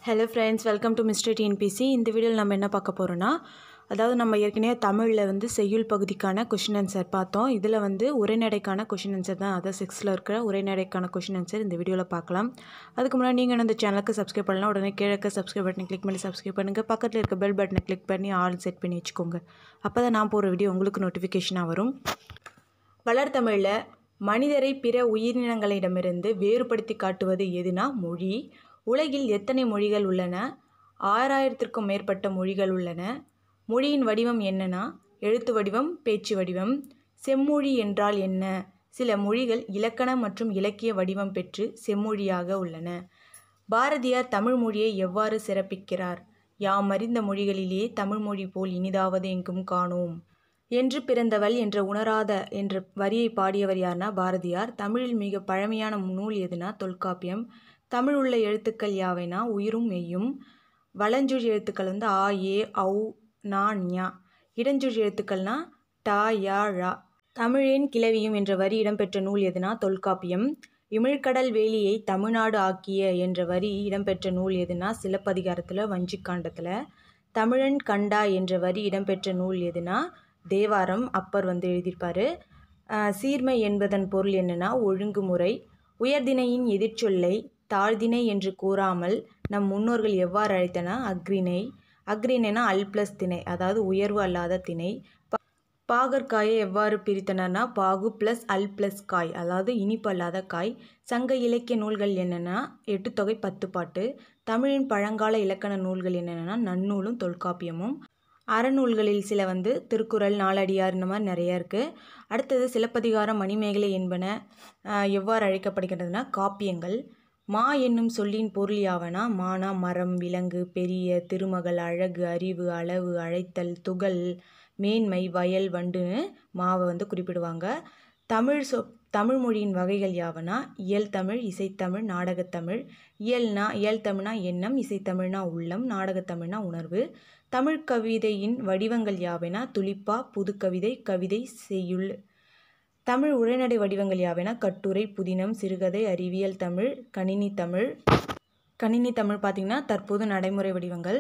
hello friends welcome to mister TNPSC இந்த வீடியோவில் நம்ம என்ன பார்க்க போகிறோன்னா அதாவது நம்ம ஏற்கனவே தமிழில் வந்து செய்யுள் பகுதிக்கான கொஷின் ஆன்சர் பார்த்தோம் இதில் வந்து உரைநடைக்கான கொஷின் ஆன்சர் தான் அதாவது சிக்ஸில் இருக்கிற உரைநடைக்கான கொஷின் ஆன்சர் இந்த வீடியோவில் பார்க்கலாம் அதுக்கு முன்னாடி நீங்கள் இந்த சேனலுக்கு சப்ஸ்கிரைப் பண்ணலாம் உடனே கிழக்க சப்ஸ்கிரைப் பட்டனை கிளிக் பண்ணி சப்ஸ்கிரைப் பண்ணுங்கள் பக்கத்தில் இருக்க பெல் பட்டனை கிளிக் பண்ணி ஆல் செட் பண்ணி வச்சுக்கோங்க அப்போ தான் நான் போகிற வீடியோ உங்களுக்கு நோட்டிஃபிகேஷனாக வரும் வளர்தமிழில் மனிதரை பிற உயிரினங்களிடமிருந்து வேறுபடுத்தி காட்டுவது எதுனா மொழி உலகில் எத்தனை மொழிகள் உள்ளன ஆறாயிரத்திற்கும் மேற்பட்ட மொழிகள் உள்ளன மொழியின் வடிவம் என்னன்னா எழுத்து வடிவம் பேச்சு வடிவம் செம்மொழி என்றால் என்ன சில மொழிகள் இலக்கண மற்றும் இலக்கிய வடிவம் பெற்று செம்மொழியாக உள்ளன பாரதியார் தமிழ் மொழியை எவ்வாறு சிறப்பிக்கிறார் யாம் அறிந்த மொழிகளிலேயே தமிழ் மொழி போல் இனிதாவது எங்கும் காணோம் என்று பிறந்தவள் என்ற உணராத என்ற வரியை பாடியவர் யார்னா பாரதியார் தமிழில் மிக பழமையான நூல் எதுனா தொல்காப்பியம் தமிழ் உள்ள எழுத்துக்கள் யாவைனா உயிரும் மெய்யும் வலஞ்சுழி எழுத்துக்கள் வந்து ஆ ஏ ஔ நா ஞா இடஞ்சுழி எழுத்துக்கள்னா டா யா ழா தமிழின் கிளவியும் என்ற வரி இடம்பெற்ற நூல் எதுனா தொல்காப்பியம் இமிழ்கடல் வேலியை தமிழ்நாடு ஆக்கிய என்ற வரி இடம்பெற்ற நூல் எதுனா சிலப்பதிகாரத்தில் வஞ்சிக்காண்டத்தில் தமிழன் கண்டா என்ற வரி இடம்பெற்ற நூல் எதுனா தேவாரம் அப்பர் வந்து எழுதியிருப்பார் சீர்மை என்பதன் பொருள் என்னன்னா ஒழுங்குமுறை உயர்திணையின் எதிர்ச்சொல்லை தாழ்திணை என்று கூறாமல் நம் முன்னோர்கள் எவ்வாறு அழைத்தனா அக்ரிணை அக்ரிணைனா அல் ப்ளஸ் திணை அதாவது உயர்வு அல்லாத திணை பாகற்காயை எவ்வாறு பிரித்தனர்னா பாகு ப்ளஸ் அல் ப்ளஸ் காய் அதாவது இனிப்பு அல்லாத காய் சங்க இலக்கிய நூல்கள் என்னென்னா எட்டுத்தொகை பத்து பாட்டு தமிழின் பழங்கால இலக்கண நூல்கள் என்னென்னா நன்னூலும் தொல்காப்பியமும் அறநூல்களில் சில வந்து திருக்குறள் நாலடியார் இந்த மாதிரி நிறையா இருக்குது அடுத்தது சிலப்பதிகாரம் மணிமேகலை என்பன எவ்வாறு அழைக்கப்படுகின்றதுனா காப்பியங்கள் மா என்னும் சொல்லின் பொருள் யாவனா மானா மரம் விலங்கு பெரிய திருமகள் அழகு அறிவு அளவு அழைத்தல் துகள் மேன்மை வயல் வண்டுன்னு மாவை வந்து குறிப்பிடுவாங்க தமிழ் சொ தமிழ் மொழியின் வகைகள் யாவனா இயல் தமிழ் இசைத்தமிழ் நாடகத்தமிழ் இயல்னா இயல் தமிழ்னா எண்ணம் இசைத்தமிழ்னா உள்ளம் நாடகத்தமிழ்னா உணர்வு தமிழ் கவிதையின் வடிவங்கள் யாவைனா துளிப்பா புதுக்கவிதை கவிதை செய்யுள் தமிழ் உரைநடை வடிவங்கள் யாவைனா கட்டுரை புதினம் சிறுகதை அறிவியல் தமிழ் கணினி தமிழ் கணினி தமிழ் பார்த்திங்கன்னா தற்போது நடைமுறை வடிவங்கள்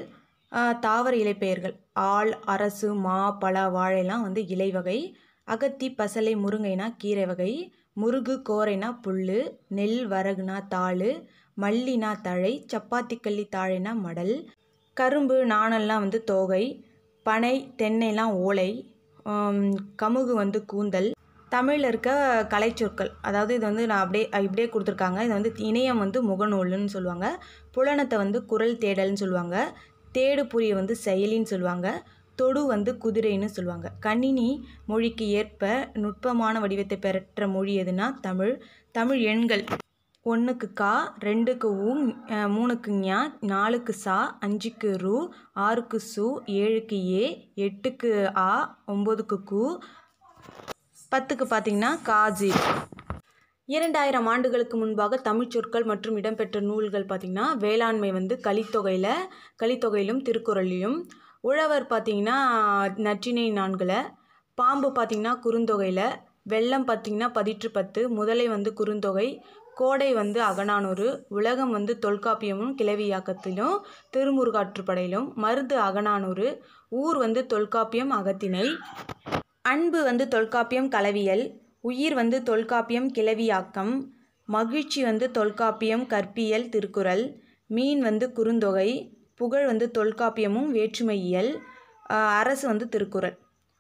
தாவர இலைப்பெயர்கள் ஆள் அரசு மா பல வாழைலாம் வந்து இலை வகை அகத்தி பசலை முருங்கைனா கீரை வகை முருகு கோரைனா புல் நெல் வரகுனா தாள் மல்லினா தழை சப்பாத்தி கள்ளி தாழைனா மடல் கரும்பு நாணல்லாம் வந்து தோகை பனை தென்னைலாம் ஓலை கமுகு வந்து கூந்தல் தமிழில் இருக்க கலைச்சொற்கள் அதாவது இது வந்து நான் அப்படியே இப்படியே கொடுத்துருக்காங்க இது வந்து இணையம் வந்து முகநூல்னு சொல்லுவாங்க புலனத்தை வந்து குரல் தேடல்னு சொல்லுவாங்க தேடு புரிய வந்து செயலின்னு சொல்லுவாங்க தொடு வந்து குதிரைன்னு சொல்லுவாங்க கணினி மொழிக்கு ஏற்ப நுட்பமான வடிவத்தை பெற்ற மொழி எதுனா தமிழ் தமிழ் எண்கள் ஒன்றுக்கு கா ரெண்டுக்கு ஊ மூணுக்கு ஞா நாலுக்கு சா அஞ்சுக்கு ரு ஆறுக்கு சு ஏழுக்கு ஏ எட்டுக்கு ஆ ஒம்போதுக்கு கு பத்துக்கு பார்த்திங்கன்னா காஜி இரண்டாயிரம் ஆண்டுகளுக்கு முன்பாக தமிழ் சொற்கள் மற்றும் இடம்பெற்ற நூல்கள் பார்த்திங்கன்னா வேளாண்மை வந்து கலித்தொகையில் கலித்தொகையிலும் திருக்குறளிலும் உழவர் பார்த்திங்கன்னா நற்றினை நான்கில் பாம்பு பார்த்திங்கன்னா குறுந்தொகையில் வெள்ளம் பார்த்திங்கன்னா பதிற்று பத்து முதலை வந்து குறுந்தொகை கோடை வந்து அகநானூறு உலகம் வந்து தொல்காப்பியமும் கிளவியாக்கத்திலும் திருமுருகாற்றுப்படையிலும் மருது அகநானூறு ஊர் வந்து தொல்காப்பியம் அகத்திணை அன்பு வந்து தொல்காப்பியம் கலவியல் உயிர் வந்து தொல்காப்பியம் கிளவியாக்கம் மகிழ்ச்சி வந்து தொல்காப்பியம் கற்பியல் திருக்குறள் மீன் வந்து குறுந்தொகை புகழ் வந்து தொல்காப்பியமும் வேற்றுமையியல் அரசு வந்து திருக்குறள்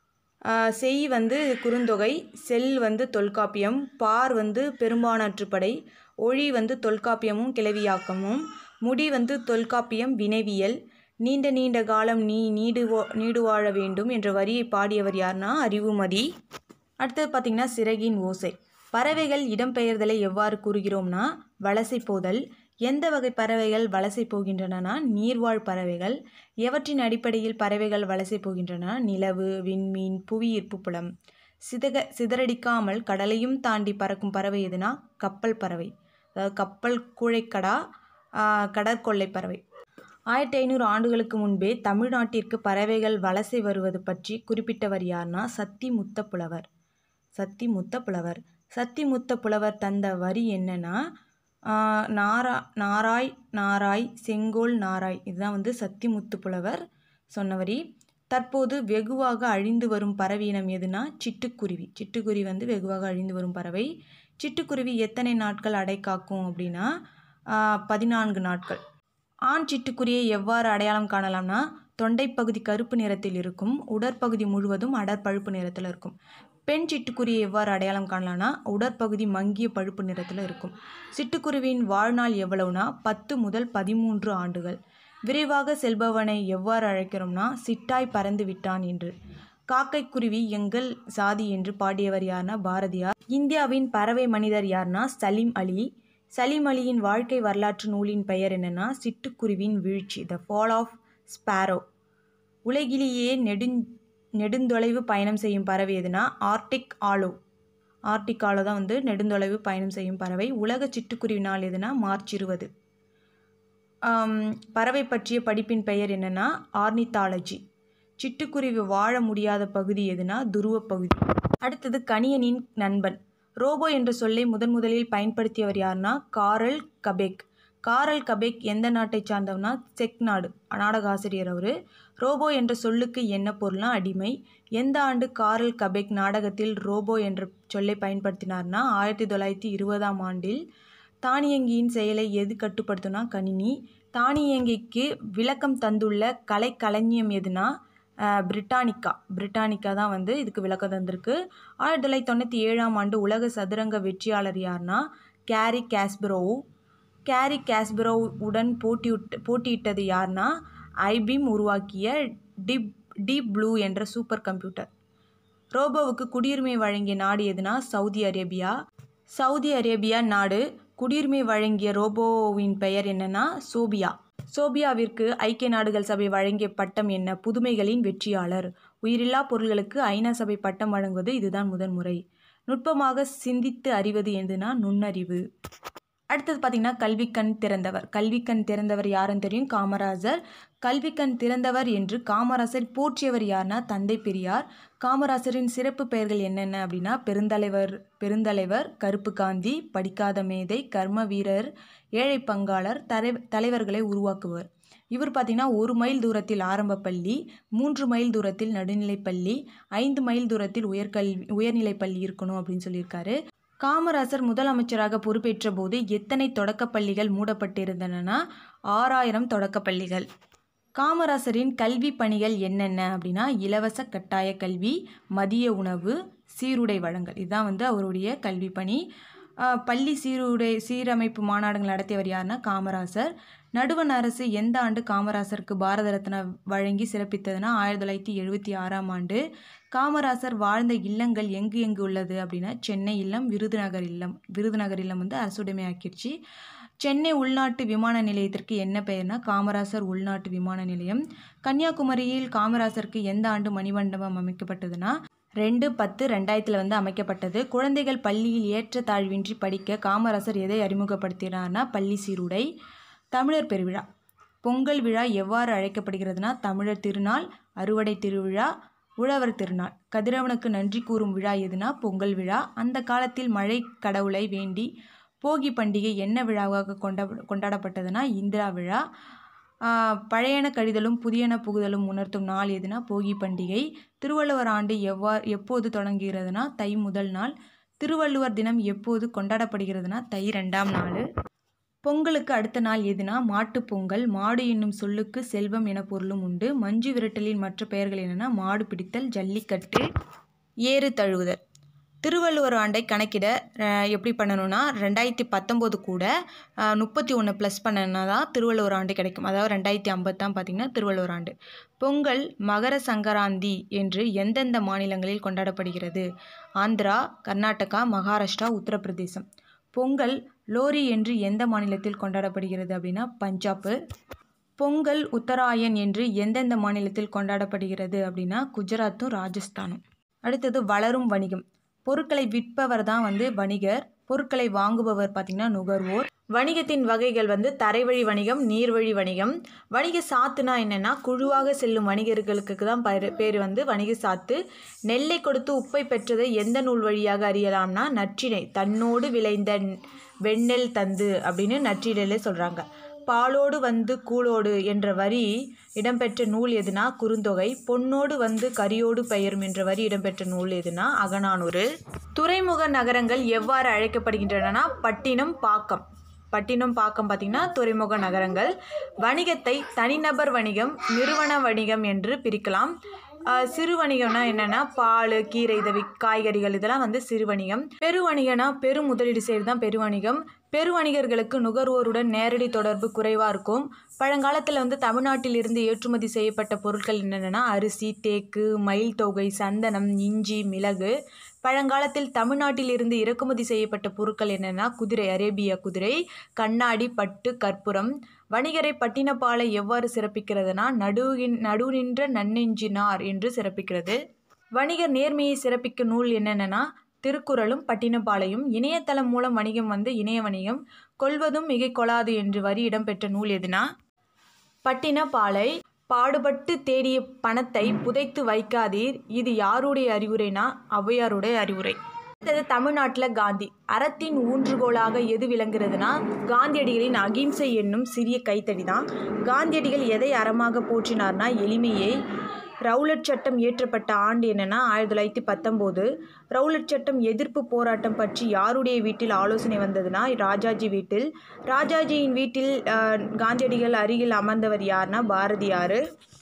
செய் வந்து குறுந்தொகை செல் வந்து தொல்காப்பியம் பார் வந்து பெரும்பானாற்றுப்படை ஒளி வந்து தொல்காப்பியமும் கிளவியாக்கமும் முடி வந்து தொல்காப்பியம் வினைவியல் நீண்ட நீண்ட காலம் நீ நீடு நீடு வாழ வேண்டும் என்ற வரியை பாடியவர் யார்னா அறிவுமதி அடுத்தது பார்த்திங்கன்னா சிறகின் ஓசை பறவைகள் இடம்பெயர்தலை எவ்வாறு கூறுகிறோம்னா வலசை போதல் எந்த வகை பறவைகள் வலசை போகின்றன நீர்வாழ் பறவைகள் எவற்றின் அடிப்படையில் பறவைகள் வலசை போகின்றன நிலவு விண்மீன் புவி ஈர்ப்பு புலம் சிதக சிதறடிக்காமல் கடலையும் தாண்டி பறக்கும் பறவை எதுனா கப்பல் பறவை அதாவது கப்பல் கூழைக்கடா கடற்கொள்ளை பறவை ஆயிரத்தி ஐநூறு ஆண்டுகளுக்கு முன்பே தமிழ்நாட்டிற்கு பறவைகள் வலசை வருவது பற்றி குறிப்பிட்டவர் யார்னா சத்தி முத்த புலவர் சத்தி முத்த புலவர் சத்தி முத்த புலவர் தந்த வரி என்னன்னா ஆஹ் நாரா நாராய் நாராய் செங்கோல் நாராய் இதுதான் வந்து சத்திமுத்து புலவர் சொன்ன வரி தற்போது வெகுவாக அழிந்து வரும் பறவை இனம் எதுனா சிட்டுக்குருவி சிட்டுக்குருவி வந்து வெகுவாக அழிந்து வரும் பறவை சிட்டுக்குருவி எத்தனை நாட்கள் அடை காக்கும் அப்படின்னா ஆஹ் பதினான்கு நாட்கள் ஆண் சிட்டுக்குருவியை எவ்வாறு அடையாளம் காணலாம்னா தொண்டைப்பகுதி கருப்பு நிறத்தில் இருக்கும் உடற்பகுதி முழுவதும் அடர் பழுப்பு நிறத்தில் இருக்கும் பெண் சிட்டுக்குருவியை எவ்வாறு அடையாளம் காணலாம்னா உடற்பகுதி மங்கிய பழுப்பு நிறத்தில் இருக்கும் சிட்டுக்குருவியின் வாழ்நாள் எவ்வளவுனா பத்து முதல் பதிமூன்று ஆண்டுகள் விரைவாக செல்பவனை எவ்வாறு அழைக்கிறோம்னா சிட்டாய் பறந்து விட்டான் என்று காக்கைக்குருவி எங்கள் சாதி என்று பாடியவர் யார்னா பாரதியார் இந்தியாவின் பறவை மனிதர் யார்னா சலீம் அலி சலீம் அலியின் வாழ்க்கை வரலாற்று நூலின் பெயர் என்னன்னா சிட்டுக்குருவின் வீழ்ச்சி த ஃபால் ஆஃப் ஸ்பாரோ உலகிலேயே நெடுஞ் நெடுந்தொலைவு பயணம் செய்யும் பறவை எதுனா ஆர்டிக் ஆலோ ஆர்டிக் ஆலோ தான் வந்து நெடுந்தொலைவு பயணம் செய்யும் பறவை உலக சிட்டுக்குருவி நாள் எதுனா மார்ச் இருபது ஆம், பறவை பற்றிய படிப்பின் பெயர் என்னன்னா ஆர்னித்தாலஜி சிட்டுக்குருவி வாழ முடியாத பகுதி எதுனா துருவ பகுதி அடுத்தது கணியனின் நண்பன் ரோபோ என்ற சொல்லை முதன் முதலில் பயன்படுத்தியவர் யாருன்னா காரல் கபெக் காரல் கபெக் எந்த நாட்டை சார்ந்தவனா செக் நாடு நாடக ஆசிரியர் அவர் ரோபோ என்ற சொல்லுக்கு என்ன பொருள்னா அடிமை எந்த ஆண்டு காரல் கபெக் நாடகத்தில் ரோபோ என்ற சொல்லை பயன்படுத்தினார்னா ஆயிரத்தி தொள்ளாயிரத்தி இருபதாம் ஆண்டில் தானியங்கியின் செயலை எது கட்டுப்படுத்துனா கணினி தானியங்கிக்கு விளக்கம் தந்துள்ள கலைக்களஞ்சியம் எதுனா அஹ், பிரிட்டானிக்கா பிரிட்டானிக்கா தான் வந்து இதுக்கு விளக்கம் தந்திருக்கு ஆயிரத்தி தொள்ளாயிரத்தி தொண்ணூற்றி ஏழாம் ஆண்டு உலக சதுரங்க வெற்றியாளர் யார்னா கேரி காஸ்பரோவ் கேரி காஸ்பரோவ் உடன் போட்டியிட்டு போட்டியிட்டது யார்னா ஐபிம் உருவாக்கிய டிப் டீப் ப்ளூ என்ற சூப்பர் கம்ப்யூட்டர் ரோபோவுக்கு குடியுரிமை வழங்கிய நாடு எதுனா சவுதி அரேபியா சவுதி அரேபியா நாடு குடியுரிமை வழங்கிய ரோபோவின் பெயர் என்னன்னா சோபியா சோபியாவிற்கு ஐக்கிய நாடுகள் சபை வழங்கிய பட்டம் என்ன புதுமைகளின் வெற்றியாளர் உயிரில்லா பொருள்களுக்கு ஐநா சபை பட்டம் வழங்குவது இதுதான் முதன்முறை நுட்பமாக சிந்தித்து அறிவது எதுனா நுண்ணறிவு அடுத்தது பார்த்திங்கன்னா கல்விக்கண் திறந்தவர் கல்விக்கண் திறந்தவர் யாருன்னு தெரியும் காமராஜர் கல்விக்கண் திறந்தவர் என்று காமராசர் போற்றியவர் யார்னா தந்தை பெரியார் காமராசரின் சிறப்பு பெயர்கள் என்னென்ன அப்படின்னா பெருந்தலைவர் பெருந்தலைவர் கருப்பு காந்தி படிக்காத மேதை கர்ம வீரர் ஏழை பங்காளர் தலை தலைவர்களை உருவாக்குவர் இவர் பார்த்திங்கன்னா ஒரு மைல் தூரத்தில் ஆரம்ப பள்ளி மூன்று மைல் தூரத்தில் நடுநிலைப் பள்ளி ஐந்து மைல் தூரத்தில் உயர்கல்வி உயர்நிலைப் பள்ளி இருக்கணும் அப்படின்னு சொல்லியிருக்காரு காமராசர் முதலமைச்சராக பொறுப்பேற்ற போது எத்தனை தொடக்கப் பள்ளிகள் மூடப்பட்டிருந்தன ஆறாயிரம் தொடக்கப் பள்ளிகள் காமராசரின் கல்வி பணிகள் என்னென்ன அப்படின்னா இலவச கட்டாய கல்வி மதிய உணவு சீருடை வழங்கல் இதுதான் வந்து அவருடைய கல்வி பணி ஆஹ் பள்ளி சீருடை சீரமைப்பு மாநாடுகள் நடத்தியவர் யாருன்னா காமராசர் நடுவண் அரசு எந்த ஆண்டு காமராசருக்கு பாரத ரத்னா வழங்கி சிறப்பித்ததுன்னா ஆயிரத்தி தொள்ளாயிரத்தி எழுபத்தி ஆறாம் ஆண்டு காமராசர் வாழ்ந்த இல்லங்கள் எங்கு எங்கு உள்ளது அப்படின்னா சென்னை இல்லம் விருதுநகர் இல்லம் விருதுநகர் இல்லம் வந்து அரசுடைமையாக்கிடுச்சு சென்னை உள்நாட்டு விமான நிலையத்திற்கு என்ன பெயர்னா காமராசர் உள்நாட்டு விமான நிலையம் கன்னியாகுமரியில் காமராசருக்கு எந்த ஆண்டு மணிமண்டபம் அமைக்கப்பட்டதுன்னா ரெண்டு பத்து ரெண்டாயிரத்தில் வந்து அமைக்கப்பட்டது குழந்தைகள் பள்ளியில் ஏற்றத்தாழ்வின்றி படிக்க காமராசர் எதை அறிமுகப்படுத்தினார்னா பள்ளி சீருடை தமிழர் பெருவிழா பொங்கல் விழா எவ்வாறு அழைக்கப்படுகிறதுனா தமிழர் திருநாள் அறுவடை திருவிழா உழவர் திருநாள் கதிரவனுக்கு நன்றி கூறும் விழா எதுனா பொங்கல் விழா அந்த காலத்தில் மழை கடவுளை வேண்டி போகி பண்டிகை என்ன விழாவாக கொண்டா கொண்டாடப்பட்டதுன்னா இந்திரா விழா ஆஹ் பழையன கழிதலும் புதியன புகுதலும் உணர்த்தும் நாள் எதுனா போகி பண்டிகை திருவள்ளுவர் ஆண்டு எவ்வாறு எப்போது தொடங்குகிறதுனா தை முதல் நாள் திருவள்ளுவர் தினம் எப்போது கொண்டாடப்படுகிறதுனா தை ரெண்டாம் நாள் பொங்கலுக்கு அடுத்த நாள் எதுனா மாட்டுப் பொங்கல் மாடு என்னும் சொல்லுக்கு செல்வம் என பொருளும் உண்டு மஞ்சு விரட்டலின் மற்ற பெயர்கள் என்னென்னா மாடு பிடித்தல் ஜல்லிக்கட்டு ஏறு தழுவுதல் திருவள்ளுவர் ஆண்டை கணக்கிட அஹ், எப்படி பண்ணணும்னா ரெண்டாயிரத்தி பத்தொம்போது கூட முப்பத்தி ஒன்று ப்ளஸ் பண்ணனா தான் திருவள்ளுவர் ஆண்டு கிடைக்கும் அதாவது ரெண்டாயிரத்தி ஐம்பத்தான் பார்த்திங்கன்னா திருவள்ளுவர் ஆண்டு பொங்கல் மகர சங்கராந்தி என்று எந்தெந்த மாநிலங்களில் கொண்டாடப்படுகிறது ஆந்திரா கர்நாடகா மகாராஷ்டிரா உத்தரப்பிரதேசம் பொங்கல் லோரி என்று எந்த மாநிலத்தில் கொண்டாடப்படுகிறது அப்படின்னா பஞ்சாப்பு பொங்கல் உத்தராயன் என்று எந்தெந்த மாநிலத்தில் கொண்டாடப்படுகிறது அப்படின்னா குஜராத்தும் ராஜஸ்தானும் அடுத்தது வளரும் வணிகம் பொருட்களை விற்பவர் தான் வந்து வணிகர் பொருட்களை வாங்குபவர் பார்த்திங்கன்னா நுகர்வோர் வணிகத்தின் வகைகள் வந்து தரைவழி வணிகம் நீர்வழி வணிகம் வணிக சாத்துனா என்னென்னா குழுவாக செல்லும் வணிகர்களுக்கு தான் பேர் பேர் வந்து வணிக சாத்து நெல்லை கொடுத்து உப்பை பெற்றதை எந்த நூல் வழியாக அறியலாம்னா நற்றிணை தன்னோடு விளைந்த வெண்ணெல் தந்து அப்படின்னு நற்றிணையிலே சொல்கிறாங்க பாலோடு வந்து கூழோடு என்ற வரி இடம்பெற்ற நூல் எதுனா குறுந்தொகை பொன்னோடு வந்து கரியோடு பெயரும் என்ற வரி இடம்பெற்ற நூல் எதுனா அகநானூறு துறைமுக நகரங்கள் எவ்வாறு அழைக்கப்படுகின்றன பட்டினம் பாக்கம் பட்டினம் பாக்கம் பார்த்திங்கன்னா துறைமுக நகரங்கள் வணிகத்தை தனிநபர் வணிகம் நிறுவன வணிகம் என்று பிரிக்கலாம் ஆஹ் சிறு வணிகம்னா என்னென்னா பால் கீரை இதை விக்- காய்கறிகள் இதெல்லாம் வந்து சிறு வணிகம் பெருவணிகம்னா பெரும் முதலீடு செய்கிறது தான் பெருவணிகம் பெருவணிகர்களுக்கு நுகர்வோருடன் நேரடி தொடர்பு குறைவாக இருக்கும் பழங்காலத்தில் வந்து தமிழ்நாட்டில் இருந்து ஏற்றுமதி செய்யப்பட்ட பொருட்கள் என்னென்னா அரிசி தேக்கு மயில் தொகை சந்தனம் இஞ்சி மிளகு பழங்காலத்தில் தமிழ்நாட்டில் இருந்து இறக்குமதி செய்யப்பட்ட பொருட்கள் என்னென்னா குதிரை அரேபிய குதிரை கண்ணாடி பட்டு கற்பூரம் வணிகரை பட்டினப்பாலை எவ்வாறு சிறப்பிக்கிறதுனா நடுவின் நடுநின்ற நன்னெஞ்சினார் என்று சிறப்பிக்கிறது வணிகர் நேர்மையை சிறப்பிக்கும் நூல் என்னென்னா திருக்குறளும் பட்டினப்பாலையும் இணையதளம் மூலம் வணிகம் வந்து இணைய வணிகம் கொள்வதும் மிகை கொள்ளாது என்று வரி இடம்பெற்ற நூல் எதுனா பட்டினப்பாலை பாடுபட்டு தேடிய பணத்தை புதைத்து வைக்காதீர் இது யாருடைய அறிவுரைனா ஔவையாருடைய அறிவுரை அடுத்தது தமிழ்நாட்டில் காந்தி அறத்தின் ஊன்றுகோலாக எது விளங்குறதுனா காந்தியடிகளின் அகிம்சை என்னும் சிறிய கைத்தடி தான் காந்தியடிகள் எதை அறமாக போற்றினார்னா எளிமையை ரவுலட் சட்டம் இயற்றப்பட்ட ஆண்டு என்னன்னா ஆயிரத்தி தொள்ளாயிரத்தி பத்தொம்போது ரவுலட் சட்டம் எதிர்ப்பு போராட்டம் பற்றி யாருடைய வீட்டில் ஆலோசனை வந்ததுன்னா ராஜாஜி வீட்டில் ராஜாஜியின் வீட்டில் அஹ், காந்தியடிகள் அருகில் அமர்ந்தவர் யார்னா பாரதியார்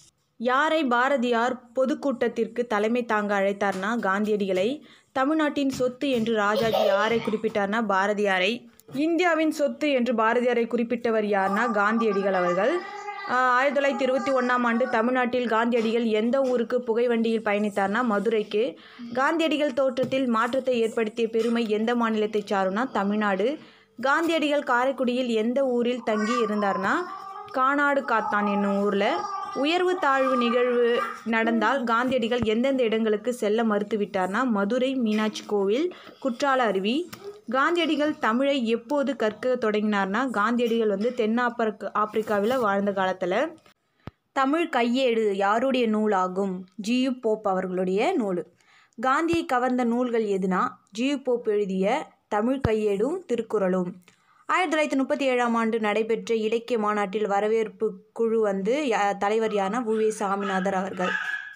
யாரை பாரதியார் பொதுக்கூட்டத்திற்கு தலைமை தாங்க அழைத்தார்னா காந்தியடிகளை தமிழ்நாட்டின் சொத்து என்று ராஜாஜி யாரை குறிப்பிட்டார்னா பாரதியாரை இந்தியாவின் சொத்து என்று பாரதியாரை குறிப்பிட்டவர் யார்னா காந்தியடிகள் அவர்கள் ஆஹ், ஆயிரத்தி தொள்ளாயிரத்தி இருபத்தி ஒன்றாம் ஆண்டு தமிழ்நாட்டில் காந்தியடிகள் எந்த ஊருக்கு புகை வண்டியில் பயணித்தார்னா மதுரைக்கு காந்தியடிகள் தோற்றத்தில் மாற்றத்தை ஏற்படுத்திய பெருமை எந்த மாநிலத்தை சாரும்னா தமிழ்நாடு காந்தியடிகள் காரைக்குடியில் எந்த ஊரில் தங்கி இருந்தார்னா கானாடு காத்தான் என்னும் ஊரில் உயர்வு தாழ்வு நிகழ்வு நடந்தால் காந்தியடிகள் எந்தெந்த இடங்களுக்கு செல்ல மறுத்துவிட்டார்னா மதுரை மீனாட்சி கோவில் குற்றால அருவி காந்தியடிகள் தமிழை எப்போது கற்க தொடங்கினார்னா காந்தியடிகள் வந்து தென்னாப்பிரிக்க ஆப்பிரிக்காவில் வாழ்ந்த காலத்தில் தமிழ் கையேடு யாருடைய நூலாகும் ஜியு போப் அவர்களுடைய நூல் காந்தியை கவர்ந்த நூல்கள் எதுனா ஜியு போப் எழுதிய தமிழ் கையேடும் திருக்குறளும் ஆயிரத்தி தொள்ளாயிரத்தி முப்பத்தி ஏழாம் ஆண்டு நடைபெற்ற இலக்கிய மாநாட்டில் வரவேற்பு குழு வந்து யா- தலைவர் யாருன்னா உவே சாமிநாதர் அவர்கள்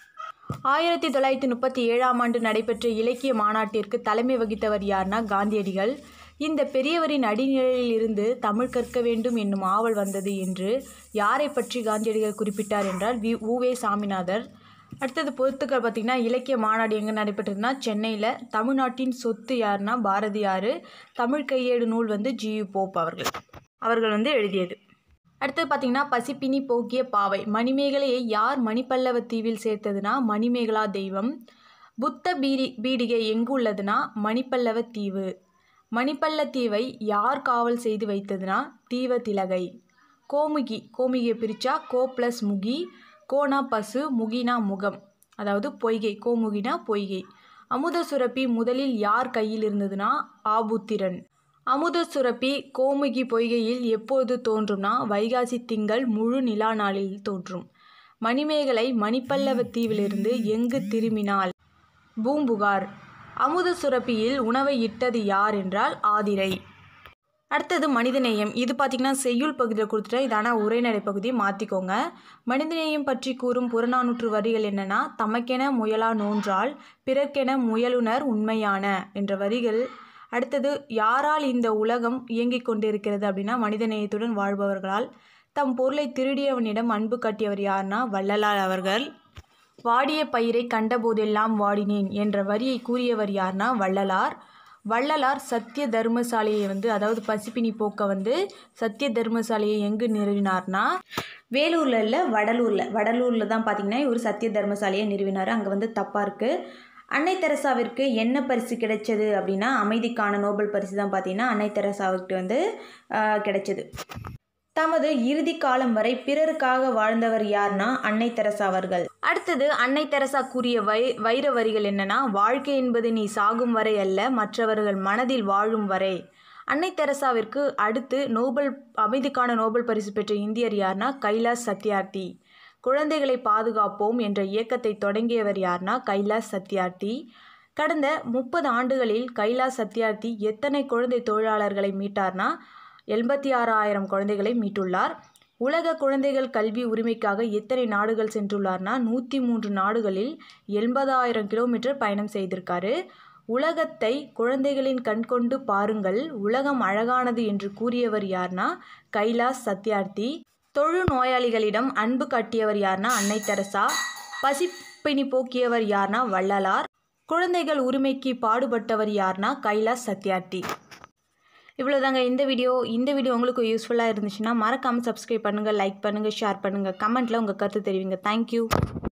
ஆயிரத்தி தொள்ளாயிரத்தி முப்பத்தி ஏழாம் ஆண்டு நடைபெற்ற இலக்கிய மாநாட்டிற்கு தலைமை வகித்தவர் யார்னா காந்தியடிகள் இந்த பெரியவரின் அடிநிலையில் இருந்து தமிழ் கற்க வேண்டும் என்னும் ஆவல் வந்தது என்று யாரை பற்றி காந்தியடிகள் குறிப்பிட்டார் என்றால் வி உவே சாமிநாதர் அடுத்தது பொறுத்துக்கள் பார்த்திங்கன்னா இலக்கிய மாநாடு எங்கே நடைபெற்றதுன்னா சென்னையில் தமிழ்நாட்டின் சொத்து யாருன்னா பாரதியார் தமிழ் கையேடு நூல் வந்து ஜியு போப் அவர்கள் அவர்கள் வந்து எழுதியது அடுத்தது பார்த்தீங்கன்னா பசிப்பினி போக்கிய பாவை மணிமேகலையை யார் மணிப்பல்லவ தீவில் சேர்த்ததுன்னா மணிமேகலா தெய்வம் புத்த பீடி பீடிகை எங்கு உள்ளதுன்னா மணிப்பல்லவ தீவு மணிப்பல்ல தீவை யார் காவல் செய்து வைத்ததுன்னா தீவ திலகை கோமுகி கோமுகியை பிரித்தா கோ ப்ளஸ் முகி கோனா பசு முகினா முகம் அதாவது பொய்கை கோமுகினா பொய்கை அமுத சுரப்பி முதலில் யார் கையில் இருந்ததுன்னா ஆபுத்திரன் அமுத சுரப்பி கோமுகி பொய்கையில் எப்போது தோன்றும்னா வைகாசி திங்கள் முழு நிலா நாளில் தோன்றும் மணிமேகலை மணிப்பல்லவ தீவிலிருந்து எங்கு திரும்பினாள் பூம்புகார் அமுத சுரப்பியில் உணவை இட்டது யார் என்றால் ஆதிரை அடுத்தது மனிதநேயம் இது பார்த்திங்கன்னா செய்யுள் பகுதியில் கொடுத்துட்டேன் இதான உரைநடை பகுதியை மாற்றிக்கோங்க மனிதநேயம் பற்றி கூறும் புறநானூற்று வரிகள் என்னென்னா தமக்கென முயலா நோன்றால் பிறர்க்கென முயலுனர் உண்மையான என்ற வரிகள் அடுத்தது யாரால் இந்த உலகம் இயங்கிக் கொண்டிருக்கிறது அப்படின்னா மனிதநேயத்துடன் வாழ்பவர்களால் தம் பொருளை திருடியவனிடம் அன்பு காட்டியவர் யார்னா வள்ளலார் அவர்கள் வாடிய பயிரை கண்டபோதெல்லாம் வாடினேன் என்ற வரியை கூறியவர் யார்னா வள்ளலார் வள்ளலார் சத்திய தர்மசாலையை வந்து அதாவது பசிப்பினி போக்க வந்து சத்திய தர்மசாலையை எங்கு நிறுவினார்னா வேலூரில் இல்லை வடலூரில் வடலூரில் தான் பார்த்தீங்கன்னா இவர் சத்திய தர்மசாலையை நிறுவினார் அங்கே வந்து தப்பாக இருக்குது அன்னை தெரசாவிற்கு என்ன பரிசு கிடைச்சது அப்படின்னா அமைதிக்கான நோபல் பரிசு தான் பார்த்தீங்கன்னா அன்னை தெரசாவுக்கு வந்து ஆஹ், கிடைச்சது தமது இறுதி காலம் வரை பிறருக்காக வாழ்ந்தவர் யார்னா அன்னை தெரசா அவர்கள் அடுத்தது அன்னை தெரசா கூறிய வை வைர வரிகள் என்னன்னா வாழ்க்கை என்பது நீ சாகும் வரை அல்ல மற்றவர்கள் மனதில் வாழும் வரை அன்னை தெரசாவிற்கு அடுத்து நோபல் அமைதிக்கான நோபல் பரிசு பெற்ற இந்தியர் யார்னா கைலாஷ் சத்யார்த்தி குழந்தைகளை பாதுகாப்போம் என்ற இயக்கத்தை தொடங்கியவர் யார்னா கைலாஷ் சத்யார்த்தி கடந்த முப்பது ஆண்டுகளில் கைலாஷ் சத்யார்த்தி எத்தனை குழந்தை தொழிலாளர்களை மீட்டார்னா எண்பத்தி ஆறாயிரம் குழந்தைகளை மீட்டுள்ளார் உலக குழந்தைகள் கல்வி உரிமைக்காக எத்தனை நாடுகள் சென்றுள்ளார்னா நூற்றி மூன்று நாடுகளில் எண்பதாயிரம் கிலோமீட்டர் பயணம் செய்திருக்காரு உலகத்தை குழந்தைகளின் கண்கொண்டு பாருங்கள் உலகம் அழகானது என்று கூறியவர் யார்னா கைலாஷ் சத்யார்த்தி தொழு நோயாளிகளிடம் அன்பு காட்டியவர் யார்னா அன்னை தெரசா பசிப்பினி போக்கியவர் யார்னா வள்ளலார் குழந்தைகள் உரிமைக்கு பாடுபட்டவர் யார்னா கைலாஷ் சத்யார்த்தி இவ்வளோதாங்க இந்த வீடியோ இந்த வீடியோ உங்களுக்கு யூஸ்ஃபுல்லாக இருந்துச்சுன்னா மறக்காமல் சப்ஸ்கிரைப் பண்ணுங்கள் லைக் பண்ணுங்கள் ஷேர் பண்ணுங்கள் கமெண்ட்டில் உங்கள் கருத்து தெரிவிங்க தேங்க்யூ